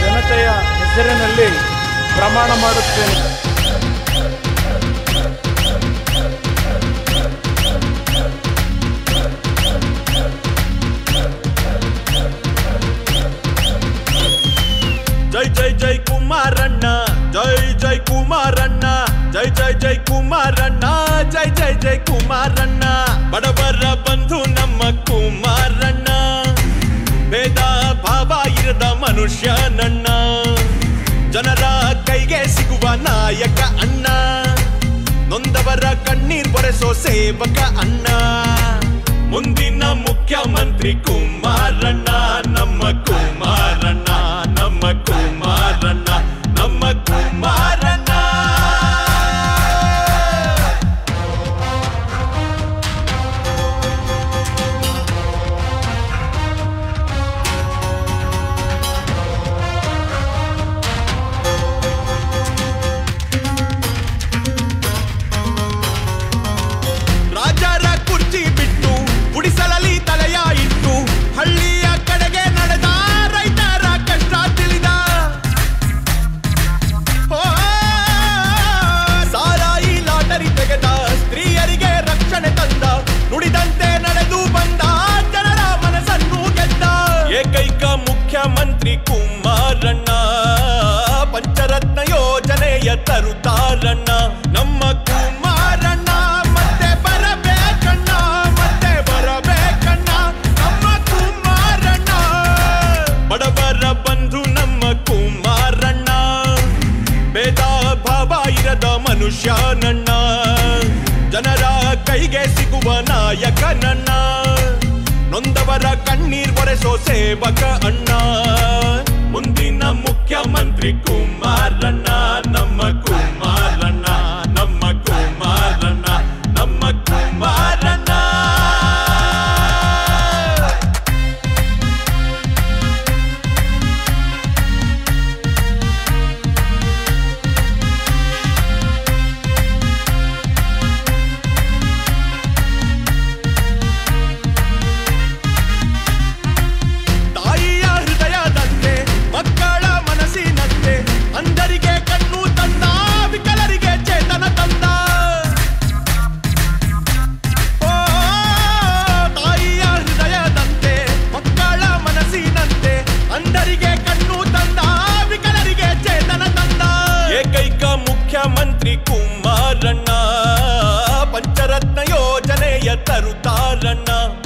ಜನತೆಯ ಹೆಸರಿನಲ್ಲಿ ಪ್ರಮಾಣ ಮಾಡುತ್ತೇನೆ ಜೈ ಜೈ ಜೈ ಕುಮಾರಣ್ಣ ಜೈ ಜೈ ಕುಮಾರಣ್ಣ ಜೈ ಜೈ ಜೈ ಕುಮಾರಣ್ಣ ಜೈ ಜೈ ಜೈ ಕುಮಾರಣ್ಣ ಬಡವರ ಬಂಧು ನಮ್ಮ ಕುಮಾರಣ್ಣ ಭೇದ ಭಾವ ಇರದ ಮನುಷ್ಯ ನನ್ನ ಜನರ ಕೈಗೆ ಸಿಗುವ ನಾಯಕ ಅಣ್ಣ ನೊಂದವರ ಕಣ್ಣೀರ್ ಬರೆಸೋ ಸೇವಕ ಅಣ್ಣ ಮುಂದಿನ ಮುಖ್ಯಮಂತ್ರಿ ಕುಮಾರಣ್ಣ ನಮ್ಮ ಕುಮಾರಣ್ಣ ನಮ್ಮ ಕುಮಾರಣ್ಣ ನಮ್ಮ ಕುಮಾರಣ್ಣ ರಾಜರ ಕುರ್ಚಿ ಬಿಟ್ಟು ಗುಡಿಸಲಲ್ಲಿ ತಲೆಯ ಇಟ್ಟು ಹಳ್ಳಿಯ ಕಡೆಗೆ ನಡೆದ ರೈತರ ಕಷ್ಟ ತಿಳಿದ ಓ, ಸಾರಾಯಿ ಲಾಟರಿ ತೆಗೆದ ಸ್ತ್ರೀಯರಿಗೆ ರಕ್ಷಣೆ ತಂದ ನುಡಿದಂತೆ ನಡೆದು ಬಂದ ಜನರ ಮನಸ್ಸನ್ನು ಗೆದ್ದ ಏಕೈಕ ಮುಖ್ಯಮಂತ್ರಿ ಕುಮಾರಣ್ಣ ಪಂಚರತ್ನ ಯೋಜನೆಯ ತರುತ್ತಾರಣ್ಣ ನಮ್ಮ ಕುಮಾರಣ್ಣ ಮತ್ತೆ ಬರಬೇಕಣ್ಣ ಮತ್ತೆ ಬರಬೇಕಣ್ಣ ನಮ್ಮ ಕುಮಾರಣ್ಣ ಬಡವರ ಬಂಧು ನಮ್ಮ ಕುಮಾರಣ್ಣ ಭೇದ ಭಾವ ಇರದ ಮನುಷ್ಯ ನನ್ನ ಜನರ ಕೈಗೆ ಸಿಗುವ ನಾಯಕ ನನ್ನ ನೊಂದವರ ಕಣ್ಣೀರ್ ಒರೆಸೋ ಸೇವಕ ಅಣ್ಣ ಮುಂದಿನ ಮುಖ್ಯಮಂತ್ರಿ ಕುಮಾರಣ್ಣ ನಮ್ಮ ಕುಮಾರಣ್ಣ ನಮ್ಮ ಕುಮಾರಣ್ಣ ನಮ್ಮ ಕುಮಾರಣ್ಣ ತಾಯಿಯ ಹೃದಯದಂತೆ ಮಕ್ಕಳ ಮನಸ್ಸಿನಂತೆ ಅಂಧರಿಗೆ ಕಣ್ಣು ತಂದ ವಿಕಲರಿಗೆ ಚೇತನ ತಂದ ಓ, ತಾಯಿಯ ಹೃದಯದಂತೆ ಮಕ್ಕಳ ಮನಸ್ಸಿನಂತೆ ಅಂಧರಿಗೆ ಕಣ್ಣು ತಂದ ವಿಕಲರಿಗೆ ಚೇತನ ತಂದ ಏಕೈಕ ಮುಖ್ಯಮಂತ್ರಿ ಕುಮಾರಣ್ಣ ಪಂಚರತ್ನ ಯೋಜನೆಯ ತರುತ್ತಾರಣ್ಣ